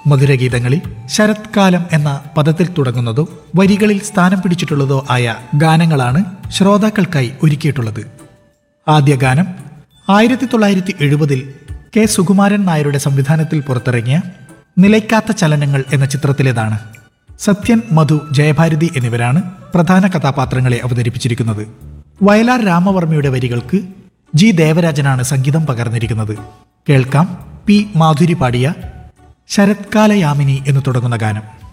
മധുരഗീതങ്ങളിൽ ശരത്കാലം എന്ന പദത്തിൽ തുടങ്ങുന്നതോ വരികളിൽ സ്ഥാനം പിടിച്ചിട്ടുള്ളതോ ആയ ഗാനങ്ങളാണ് ശ്രോതാക്കൾക്കായി ഒരുക്കിയിട്ടുള്ളത് ആദ്യ ഗാനം ആയിരത്തി തൊള്ളായിരത്തി എഴുപതിൽ കെ സുകുമാരൻ നായരുടെ സംവിധാനത്തിൽ പുറത്തിറങ്ങിയ നിലയ്ക്കാത്ത ചലനങ്ങൾ എന്ന ചിത്രത്തിലേതാണ് സത്യൻ മധു ജയഭാരതി എന്നിവരാണ് പ്രധാന കഥാപാത്രങ്ങളെ അവതരിപ്പിച്ചിരിക്കുന്നത് വയലാർ രാമവർമ്മയുടെ വരികൾക്ക് ജി ദേവരാജനാണ് സംഗീതം പകർന്നിരിക്കുന്നത് കേൾക്കാം പി മാധുരി പാടിയ ശരത്കാലയാമിനി എന്ന് തുടങ്ങുന്ന ഗാനം